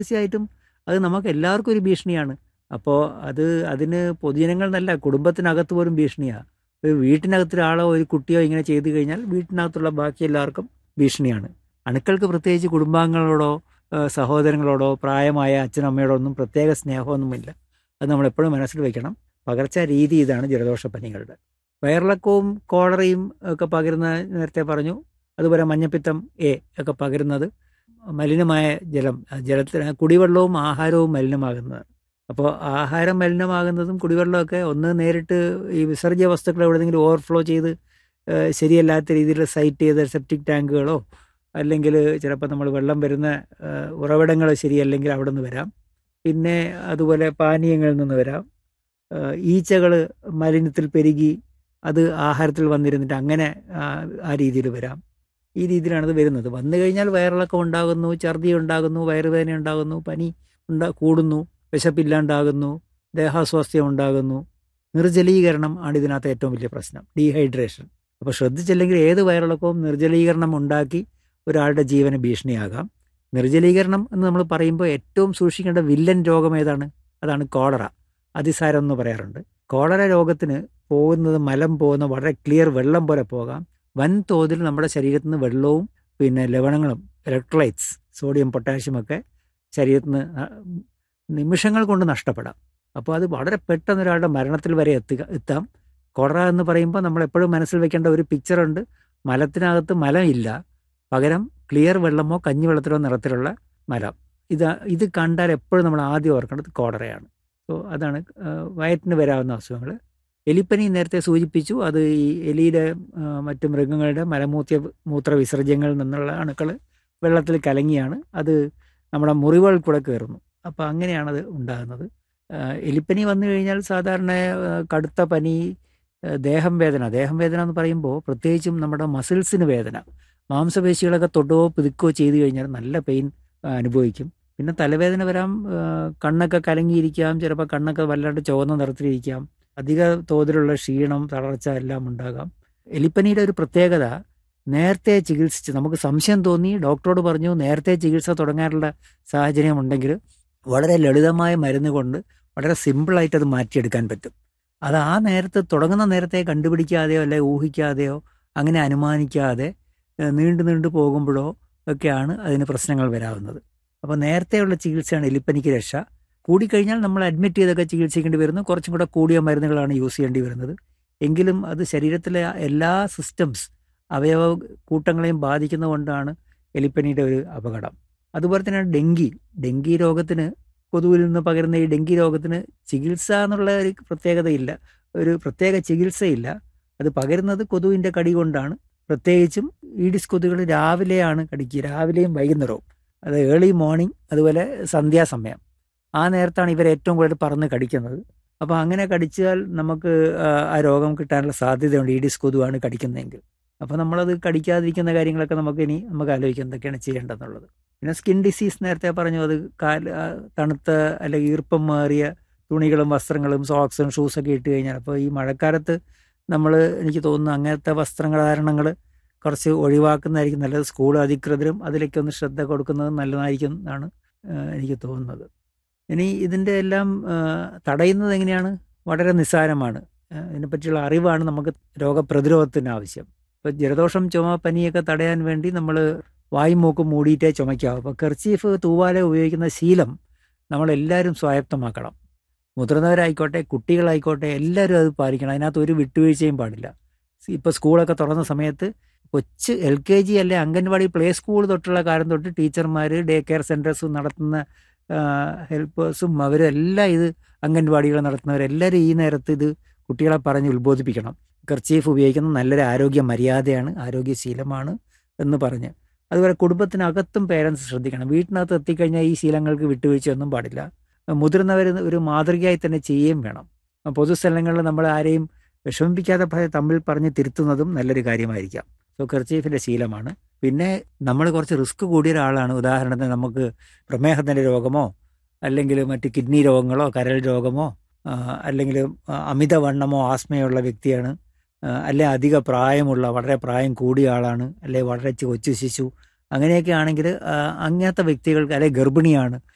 തീർച്ചയായിട്ടും അത് നമുക്ക് എല്ലാവർക്കും ഒരു ഭീഷണിയാണ് അപ്പോൾ അത് അതിന് പൊതുജനങ്ങൾ എന്നല്ല കുടുംബത്തിനകത്ത് പോലും ഭീഷണിയാണ് ഒരു വീട്ടിനകത്ത് ഒരാളോ ഒരു കുട്ടിയോ ഇങ്ങനെ ചെയ്തു കഴിഞ്ഞാൽ വീട്ടിനകത്തുള്ള ബാക്കി എല്ലാവർക്കും ഭീഷണിയാണ് അണുക്കൾക്ക് പ്രത്യേകിച്ച് കുടുംബാംഗങ്ങളോടോ ഏഹ് സഹോദരങ്ങളോടോ പ്രായമായ അച്ഛനമ്മയോടോ ഒന്നും പ്രത്യേക സ്നേഹമൊന്നുമില്ല അത് നമ്മൾ എപ്പോഴും മനസ്സിൽ വെക്കണം പകർച്ച രീതി ഇതാണ് ജലദോഷപ്പനികളുടെ വയറിളക്കവും കോളറയും ഒക്കെ പകരുന്ന നേരത്തെ പറഞ്ഞു അതുപോലെ മഞ്ഞപ്പിത്തം എ ഒക്കെ പകരുന്നത് മലിനമായ ജലം ജലത്തിന് കുടിവെള്ളവും ആഹാരവും മലിനമാകുന്നതാണ് അപ്പോൾ ആഹാരം മലിനമാകുന്നതും കുടിവെള്ളമൊക്കെ ഒന്ന് നേരിട്ട് ഈ വിസർജ്യ വസ്തുക്കൾ എവിടെയെങ്കിലും ഓവർഫ്ലോ ചെയ്ത് ഏഹ് ശരിയല്ലാത്ത രീതിയിൽ സൈറ്റ് ചെയ്ത സെപ്റ്റിക് ടാങ്കുകളോ അല്ലെങ്കിൽ ചിലപ്പോൾ നമ്മൾ വെള്ളം വരുന്ന ഉറവിടങ്ങൾ ശരിയല്ലെങ്കിൽ അവിടെ നിന്ന് വരാം പിന്നെ അതുപോലെ പാനീയങ്ങളിൽ നിന്ന് വരാം ഈച്ചകൾ മലിനത്തിൽ പെരുകി അത് ആഹാരത്തിൽ വന്നിരുന്നിട്ട് അങ്ങനെ ആ, ആ രീതിയിൽ വരാം ഈ രീതിയിലാണ് ഇത് വരുന്നത് വന്നു കഴിഞ്ഞാൽ വയറിളക്കം ഉണ്ടാകുന്നു ഛർദി ഉണ്ടാകുന്നു വയറുവേദന ഉണ്ടാകുന്നു പനി ഉണ്ടാ കൂടുന്നു വിശപ്പില്ലാണ്ടാകുന്നു ദേഹാസ്വാസ്ഥ്യം ഉണ്ടാകുന്നു നിർജ്ജലീകരണം ആണ് ഇതിനകത്ത് ഏറ്റവും വലിയ പ്രശ്നം ഡീഹൈഡ്രേഷൻ അപ്പോൾ ശ്രദ്ധിച്ചില്ലെങ്കിൽ ഏത് വയറിളക്കവും നിർജ്ജലീകരണം ഉണ്ടാക്കി ഒരാളുടെ ജീവന് ഭീഷണിയാകാം നിർജ്ജലീകരണം എന്ന് നമ്മൾ പറയുമ്പോൾ ഏറ്റവും സൂക്ഷിക്കേണ്ട വില്ലൻ രോഗം ഏതാണ് അതാണ് കോളറ അതിസാരം എന്ന് പറയാറുണ്ട് കോളറ രോഗത്തിന് പോകുന്നത് മലം പോകുന്ന വളരെ ക്ലിയർ വെള്ളം പോലെ പോകാം വൻതോതിൽ നമ്മുടെ ശരീരത്തിൽ നിന്ന് വെള്ളവും പിന്നെ ലവണങ്ങളും ഇലക്ട്രോലൈറ്റ്സ് സോഡിയം പൊട്ടാഷ്യം ഒക്കെ ശരീരത്തിൽ നിന്ന് ന- നിമിഷങ്ങൾ കൊണ്ട് നഷ്ടപ്പെടാം അപ്പോൾ അത് വളരെ പെട്ടെന്ന് ഒരാളുടെ മരണത്തിൽ വരെ എത്തുക എത്താം കൊറ എന്ന് പറയുമ്പോൾ നമ്മൾ എപ്പോഴും മനസ്സിൽ വെക്കേണ്ട ഒരു പിക്ചറുണ്ട് മലത്തിനകത്ത് മലമില്ല പകരം ക്ലിയർ വെള്ളമോ കഞ്ഞിവെള്ളത്തിലോ നിറത്തിലുള്ള മലം ഇത് ഇത് കണ്ടാൽ എപ്പോഴും നമ്മൾ ആദ്യം ഓർക്കേണ്ടത് കോടറയാണ് സോ അതാണ് ആ, വയറ്റിന് വരാവുന്ന അസുഖങ്ങൾ എലിപ്പനി നേരത്തെ സൂചിപ്പിച്ചു അത് ഈ എലിയുടെ ആ, മറ്റു മൃഗങ്ങളുടെ മലമൂത്ര മൂത്ര വിസർജ്യങ്ങളിൽ നിന്നുള്ള അണുക്കൾ വെള്ളത്തിൽ കലങ്ങിയാണ് അത് നമ്മുടെ മുറിവുകൾ കൂടെ കയറുന്നു അപ്പോൾ അങ്ങനെയാണത് ഉണ്ടാകുന്നത് ആ, എലിപ്പനി വന്നു കഴിഞ്ഞാൽ സാധാരണ ആ, കടുത്ത പനി ആ, ദേഹം വേദന ദേഹം വേദന എന്ന് പറയുമ്പോൾ പ്രത്യേകിച്ചും നമ്മുടെ മസിൽസിന് വേദന മാംസപേശികളൊക്കെ തൊടുകയോ പിതുക്കുകയോ ചെയ്തു കഴിഞ്ഞാൽ നല്ല പെയിൻ അനുഭവിക്കും പിന്നെ തലവേദന വരാം ആ, കണ്ണൊക്കെ കലങ്ങിയിരിക്കാം ചിലപ്പോൾ കണ്ണൊക്കെ വല്ലാണ്ട് ചുവന്ന നിറത്തിലിരിക്കാം അധിക തോതിലുള്ള ക്ഷീണം തളർച്ച എല്ലാം ഉണ്ടാകാം എലിപ്പനിയുടെ ഒരു പ്രത്യേകത നേരത്തെ ചികിത്സിച്ച് നമുക്ക് സംശയം തോന്നി ഡോക്ടറോട് പറഞ്ഞു നേരത്തെ ചികിത്സ തുടങ്ങാനുള്ള സാഹചര്യം ഉണ്ടെങ്കിൽ വളരെ ലളിതമായ മരുന്ന് കൊണ്ട് വളരെ സിമ്പിളായിട്ട് അത് മാറ്റിയെടുക്കാൻ പറ്റും അത് ആ നേരത്ത് തുടങ്ങുന്ന നേരത്തെ കണ്ടുപിടിക്കാതെയോ അല്ലെ ഊഹിക്കാതെയോ അങ്ങനെ അനുമാനിക്കാതെ ഏഹ് നീണ്ടു നീണ്ടു പോകുമ്പോഴോ ഒക്കെയാണ് അതിന് പ്രശ്നങ്ങൾ വരാവുന്നത് അപ്പോൾ നേരത്തെയുള്ള ചികിത്സയാണ് എലിപ്പനിക്ക് രക്ഷ കൂടിക്കഴിഞ്ഞാൽ നമ്മൾ അഡ്മിറ്റ് ചെയ്തൊക്കെ ചികിത്സിക്കേണ്ടി വരുന്നു കുറച്ചും കൂടെ കൂടിയ മരുന്നുകളാണ് യൂസ് ചെയ്യേണ്ടി വരുന്നത് എങ്കിലും അത് ശരീരത്തിലെ എല്ലാ സിസ്റ്റംസ് അവയവ കൂട്ടങ്ങളെയും ബാധിക്കുന്നതുകൊണ്ടാണ് എലിപ്പനിയുടെ ഒരു അപകടം അതുപോലെ തന്നെയാണ് ഡെങ്കി ഡെങ്കി രോഗത്തിന് കൊതുവിൽ നിന്ന് പകരുന്ന ഈ ഡെങ്കി രോഗത്തിന് ചികിത്സ എന്നുള്ള ഒരു പ്രത്യേകതയില്ല ഒരു പ്രത്യേക ചികിത്സയില്ല അത് പകരുന്നത് കൊതുവിൻ്റെ കടി കൊണ്ടാണ് പ്രത്യേകിച്ചും ഈഡിസ് കൊതുകുകൾ രാവിലെയാണ് കടിക്കുക രാവിലെയും വൈകുന്നേരവും അത് ഏർലി മോർണിംഗ് അതുപോലെ സന്ധ്യാസമയം ആ നേരത്താണ് ഇവർ ഏറ്റവും കൂടുതൽ പറന്ന് കടിക്കുന്നത് അപ്പോൾ അങ്ങനെ കടിച്ചാൽ നമുക്ക് ആ, ആ രോഗം കിട്ടാനുള്ള സാധ്യതയുണ്ട് ഈഡിസ് കൊതുവാണ് കടിക്കുന്നതെങ്കിൽ അപ്പോൾ നമ്മളത് കടിക്കാതിരിക്കുന്ന കാര്യങ്ങളൊക്കെ നമുക്ക് ഇനി നമുക്ക് ആലോചിക്കാം എന്തൊക്കെയാണ് ചെയ്യേണ്ടതെന്നുള്ളത് പിന്നെ സ്കിൻ ഡിസീസ് നേരത്തെ പറഞ്ഞു അത് കാൽ ആ, തണുത്ത അല്ലെങ്കിൽ ഈർപ്പം മാറിയ തുണികളും വസ്ത്രങ്ങളും സോക്സും ഷൂസൊക്കെ ഇട്ട് കഴിഞ്ഞാൽ അപ്പോൾ ഈ മഴക്കാലത്ത് നമ്മൾ എനിക്ക് തോന്നുന്നു അങ്ങനത്തെ വസ്ത്രധാരണങ്ങൾ കുറച്ച് ഒഴിവാക്കുന്നതായിരിക്കും നല്ലത് സ്കൂൾ അധികൃതരും അതിലേക്ക് ഒന്ന് ശ്രദ്ധ കൊടുക്കുന്നത് നല്ലതായിരിക്കും എന്നാണ് ആ, എനിക്ക് തോന്നുന്നത് ഇനി ഇതിൻ്റെ എല്ലാം ആ, തടയുന്നത് എങ്ങനെയാണ് വളരെ നിസ്സാരമാണ് ആ, ഇതിനെപ്പറ്റിയുള്ള അറിവാണ് നമുക്ക് രോഗപ്രതിരോധത്തിന് ആവശ്യം ഇപ്പോൾ ജലദോഷം ചുമ പനിയൊക്കെ തടയാൻ വേണ്ടി നമ്മൾ വായും മൂക്കും മൂടിയിട്ടേ ചുമയ്ക്കാവൂ അപ്പോൾ കെർച്ചീഫ് തൂവാല ഉപയോഗിക്കുന്ന ശീലം നമ്മളെല്ലാവരും സ്വായത്തമാക്കണം മുതിർന്നവരായിക്കോട്ടെ കുട്ടികളായിക്കോട്ടെ എല്ലാവരും അത് പാലിക്കണം അതിനകത്ത് ഒരു വിട്ടുവീഴ്ചയും പാടില്ല ഇപ്പോൾ സ്കൂളൊക്കെ തുറന്ന സമയത്ത് കൊച്ച് എൽ കെ ജി അല്ലെ അംഗൻവാടി പ്ലേ സ്കൂൾ തൊട്ടുള്ള കാലം തൊട്ട് ടീച്ചർമാർ ഡേ കെയർ സെൻറ്റേഴ്സും നടത്തുന്ന ഹെൽപ്പേഴ്സും അവരെല്ലാം ഇത് അംഗൻവാടികൾ നടത്തുന്നവരെല്ലാവരും ഈ നേരത്ത് ഇത് കുട്ടികളെ പറഞ്ഞ് ഉത്ബോധിപ്പിക്കണം കർച്ചീഫ് ഉപയോഗിക്കുന്നത് നല്ലൊരു ആരോഗ്യ മര്യാദയാണ് ആരോഗ്യശീലമാണ് എന്ന് പറഞ്ഞ് അതുപോലെ കുടുംബത്തിനകത്തും പേരൻസ് ശ്രദ്ധിക്കണം വീട്ടിനകത്ത് എത്തിക്കഴിഞ്ഞാൽ ഈ ശീലങ്ങൾക്ക് വിട്ടുവീഴ്ചയൊന്നും പാടില്ല മുതിർന്നവർ ഒരു മാതൃകയായി തന്നെ ചെയ്യുകയും വേണം പൊതുസ്ഥലങ്ങളിൽ നമ്മൾ ആരെയും വിഷമിപ്പിക്കാതെ പ- തമ്മിൽ പറഞ്ഞ് തിരുത്തുന്നതും നല്ലൊരു കാര്യമായിരിക്കാം സോ കർച്ചീഫിൻ്റെ ശീലമാണ് പിന്നെ നമ്മൾ കുറച്ച് റിസ്ക് കൂടിയ ഒരാളാണ് ഉദാഹരണത്തിന് നമുക്ക് പ്രമേഹത്തിൻ്റെ രോഗമോ അല്ലെങ്കിൽ മറ്റ് കിഡ്നി രോഗങ്ങളോ കരൾ രോഗമോ ആ, അല്ലെങ്കിൽ ആ, അമിതവണ്ണമോ ആസ്മയുള്ള വ്യക്തിയാണ് ആ, അല്ലെ അധിക പ്രായമുള്ള വളരെ പ്രായം കൂടിയ ആളാണ് അല്ലെ വളരെ ചി- കൊച്ചു ശിശു അങ്ങനെയൊക്കെ ആണെങ്കിൽ ആ, അങ്ങനത്തെ വ്യക്തികൾക്ക് അല്ലെ ഗർഭിണിയാണ്